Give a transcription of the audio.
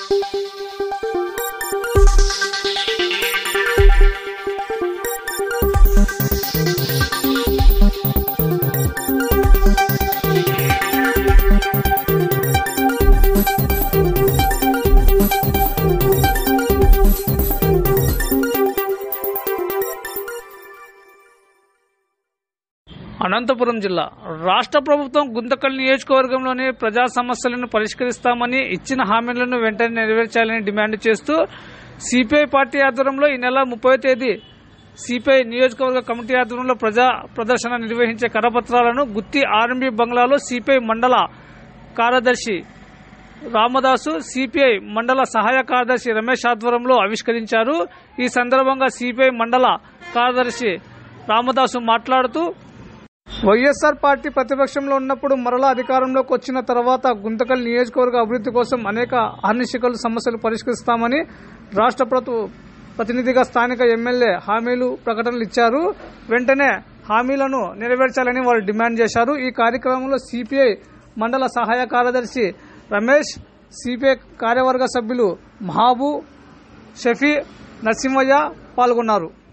అనంతపురం జిల్లా రాష్ట్ర ప్రభుత్వం గుంతకల్ నియోజకవర్గంలోని ప్రజా సమస్యలను పరిష్కరిస్తామని ఇచ్చిన హామీలను వెంటనే నెరవేర్చాలని డిమాండ్ చేస్తూ సిపిఐ పార్టీ ఆధ్వర్యంలో ఈ నెల ముప్పై తేదీ సిపిఐ నియోజకవర్గ కమిటీ ఆధ్వర్యంలో ప్రజా ప్రదర్శన నిర్వహించే కరపత్రాలను గుత్తి ఆర్ఎంబీ బంగ్లాలో సిపిఐ మండల కార్యదర్శి రామదాసు సిపిఐ మండల సహాయ కార్యదర్శి రమేష్ ఆధ్వర్యంలో ఆవిష్కరించారు ఈ సందర్భంగా సిపిఐ మండల కార్యదర్శి రామదాసు మాట్లాడుతూ వైఎస్ఆర్ పార్టీ ప్రతిపక్షంలో ఉన్నప్పుడు మరలా అధికారంలోకి వచ్చిన తర్వాత గుంతకల్ నియోజకవర్గ అభివృద్ధి కోసం అనేక అహర్నిశికలు సమస్యలు పరిష్కరిస్తామని రాష్ట్ర ప్రభు ప్రతినిధిగా స్థానిక ఎమ్మెల్యే హామీలు ప్రకటనలు ఇచ్చారు వెంటనే హామీలను నెరవేర్చాలని వారు డిమాండ్ చేశారు ఈ కార్యక్రమంలో సిపిఐ మండల సహాయ కార్యదర్శి రమేష్ సిపిఐ కార్యవర్గ సభ్యులు మహాబు షఫీ నరసింహయ్య పాల్గొన్నారు